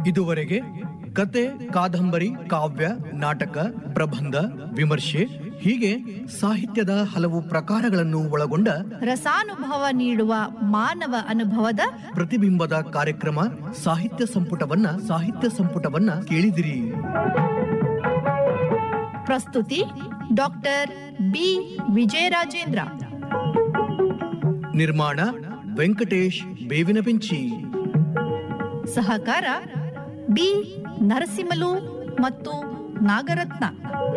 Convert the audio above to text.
ಇದುವರೆಗೆ ಕತೆ ಕಾದಂಬರಿ ಕಾವ್ಯ ನಾಟಕ ಪ್ರಬಂಧ ವಿಮರ್ಶೆ ಹೀಗೆ ಸಾಹಿತ್ಯದ ಹಲವು ಪ್ರಕಾರಗಳನ್ನು ಒಳಗೊಂಡ ರಸಾನುಭವ ನೀಡುವ ಮಾನವ ಅನುಭವದ ಪ್ರತಿಬಿಂಬದ ಕಾರ್ಯಕ್ರಮ ಸಾಹಿತ್ಯ ಸಂಪುಟವನ್ನ ಸಾಹಿತ್ಯ ಸಂಪುಟವನ್ನ ಕೇಳಿದಿರಿ ಪ್ರಸ್ತುತಿ ಡಾಕ್ಟರ್ ಬಿ ವಿಜಯರಾಜೇಂದ್ರ ನಿರ್ಮಾಣ ವೆಂಕಟೇಶ್ ಬೇವಿನ ಬೆಂಚಿ ಸಹಕಾರ ಬಿ ನರಸಿಂಹಲು ಮತ್ತು ನಾಗರತ್ನ